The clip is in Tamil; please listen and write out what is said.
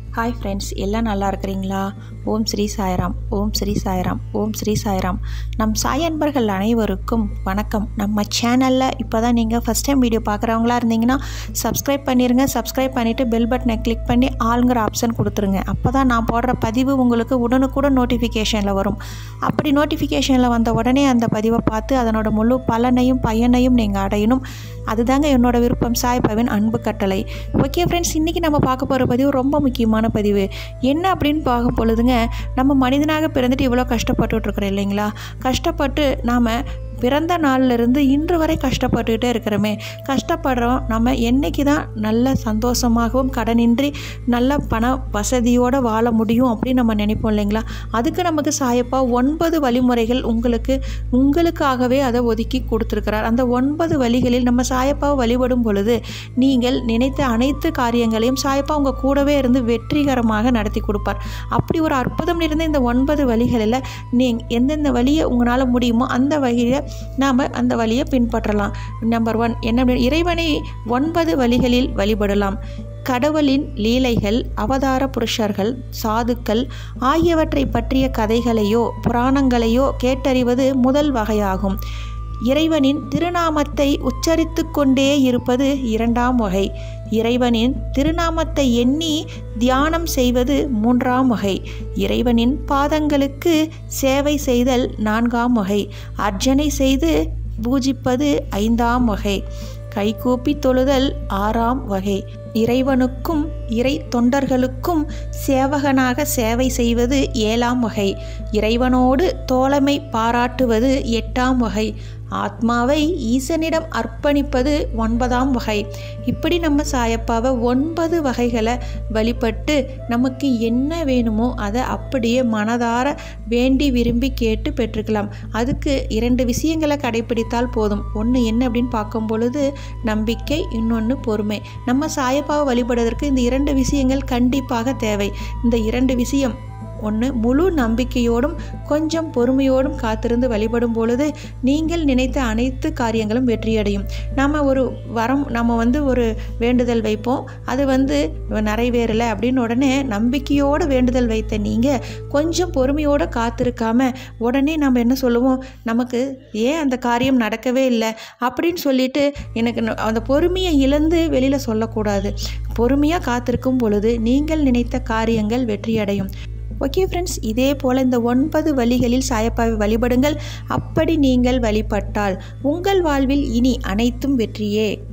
ஹாய் ஃப்ரெண்ட்ஸ் எல்லாம் நல்லா இருக்கிறீங்களா ஓம் ஸ்ரீ சாய்ராம் ஓம் ஸ்ரீ சாய்ராம் ஓம் ஸ்ரீ சாய்ராம் நம் சாய் அன்பர்கள் அனைவருக்கும் வணக்கம் நம்ம சேனலில் இப்போ தான் நீங்கள் ஃபஸ்ட் டைம் வீடியோ பார்க்குறவங்களா இருந்தீங்கன்னா சப்ஸ்கிரைப் பண்ணிடுங்க சப்ஸ்கிரைப் பண்ணிவிட்டு பெல் பட்டனை கிளிக் பண்ணி ஆளுங்கிற ஆப்ஷன் கொடுத்துருங்க அப்போ தான் நான் போடுற பதிவு உங்களுக்கு உடனுக்குடன் நோட்டிஃபிகேஷனில் வரும் அப்படி நோட்டிஃபிகேஷனில் வந்த உடனே அந்த பதிவை பார்த்து அதனோட முழு பலனையும் பயனையும் நீங்கள் அடையணும் அதுதாங்க என்னோட விருப்பம் சாய்பாவின் அன்பு கட்டளை ஓகே ஃப்ரெண்ட்ஸ் இன்றைக்கி நம்ம பார்க்க போகிற பதிவு ரொம்ப முக்கியமான பதிவு என்ன அப்படின்னு பார்க்கும் பொழுதுங்க நம்ம மனிதனாக பிறந்துட்டு இவ்வளோ கஷ்டப்பட்டுட்டு இருக்கிறோம் இல்லைங்களா கஷ்டப்பட்டு நாம் பிறந்த நாள்லேருந்து இன்று வரை கஷ்டப்பட்டுக்கிட்டே இருக்கிறோமே கஷ்டப்படுறோம் நம்ம என்னைக்கு தான் நல்ல சந்தோஷமாகவும் கடனின்றி நல்ல பண வசதியோடு வாழ முடியும் அப்படின்னு நம்ம நினைப்போம் இல்லைங்களா அதுக்கு நமக்கு சாயப்பா ஒன்பது வழிமுறைகள் உங்களுக்கு உங்களுக்காகவே அதை ஒதுக்கி கொடுத்துருக்கிறார் அந்த ஒன்பது வழிகளில் நம்ம சாயப்பாவை வழிபடும் பொழுது நீங்கள் நினைத்த அனைத்து காரியங்களையும் சாயப்பா உங்கள் கூடவே இருந்து வெற்றிகரமாக நடத்தி கொடுப்பார் அப்படி ஒரு அற்புதம் நிறைந்த இந்த ஒன்பது வழிகளில் நீங்கள் எந்தெந்த வழியை உங்களால் முடியுமோ அந்த வழியை நாம் அந்த வழியை பின்பற்றலாம் நம்பர் ஒன் என்ன அப்படி- இறைவனை ஒன்பது வழிகளில் வழிபடலாம் கடவுளின் லீலைகள் அவதார புருஷர்கள் சாதுக்கள் ஆகியவற்றை பற்றிய கதைகளையோ புராணங்களையோ கேட்டறிவது முதல் வகையாகும் இறைவனின் திருநாமத்தை உச்சரித்து கொண்டே இருப்பது இரண்டாம் வகை இறைவனின் திருநாமத்தை எண்ணி தியானம் செய்வது மூன்றாம் வகை இறைவனின் பாதங்களுக்கு சேவை செய்தல் நான்காம் வகை அர்ச்சனை செய்து பூஜிப்பது ஐந்தாம் வகை கைகூப்பி தொழுதல் ஆறாம் வகை இறைவனுக்கும் இறை தொண்டர்களுக்கும் சேவகனாக சேவை செய்வது ஏழாம் வகை இறைவனோடு தோழமை பாராட்டுவது எட்டாம் வகை ஆத்மாவை ஈசனிடம் அர்ப்பணிப்பது ஒன்பதாம் வகை இப்படி நம்ம சாயப்பாவை ஒன்பது வகைகளை வழிபட்டு நமக்கு என்ன வேணுமோ அதை அப்படியே மனதார வேண்டி விரும்பி கேட்டு பெற்றுக்கலாம் அதுக்கு இரண்டு விஷயங்களை கடைப்பிடித்தால் போதும் ஒன்று என்ன அப்படின்னு பார்க்கும் பொழுது நம்பிக்கை இன்னொன்று பொறுமை நம்ம சாயப்பாவை வழிபடுவதற்கு இந்த இரண்டு விஷயங்கள் கண்டிப்பாக தேவை இந்த இரண்டு விஷயம் ஒன்று முழு நம்பிக்கையோடும் கொஞ்சம் பொறுமையோடும் காத்திருந்து வழிபடும் பொழுது நீங்கள் நினைத்த அனைத்து காரியங்களும் வெற்றியடையும் நம்ம ஒரு வரம் நம்ம வந்து ஒரு வேண்டுதல் வைப்போம் அது வந்து நிறைவேறலை அப்படின்னு உடனே நம்பிக்கையோடு வேண்டுதல் வைத்த நீங்கள் கொஞ்சம் பொறுமையோடு காத்திருக்காம உடனே நம்ம என்ன சொல்லுவோம் நமக்கு ஏன் அந்த காரியம் நடக்கவே இல்லை அப்படின்னு சொல்லிட்டு எனக்கு ந- அந்த பொறுமையை இழந்து வெளியில் சொல்லக்கூடாது பொறுமையாக காத்திருக்கும் பொழுது நீங்கள் நினைத்த காரியங்கள் வெற்றியடையும் ஓகே ஃப்ரெண்ட்ஸ் இதே போல் இந்த ஒன்பது வழிகளில் சாயப்பாவை வழிபடுங்கள் அப்படி நீங்கள் வழிபட்டால் உங்கள் வாழ்வில் இனி அனைத்தும் வெற்றியே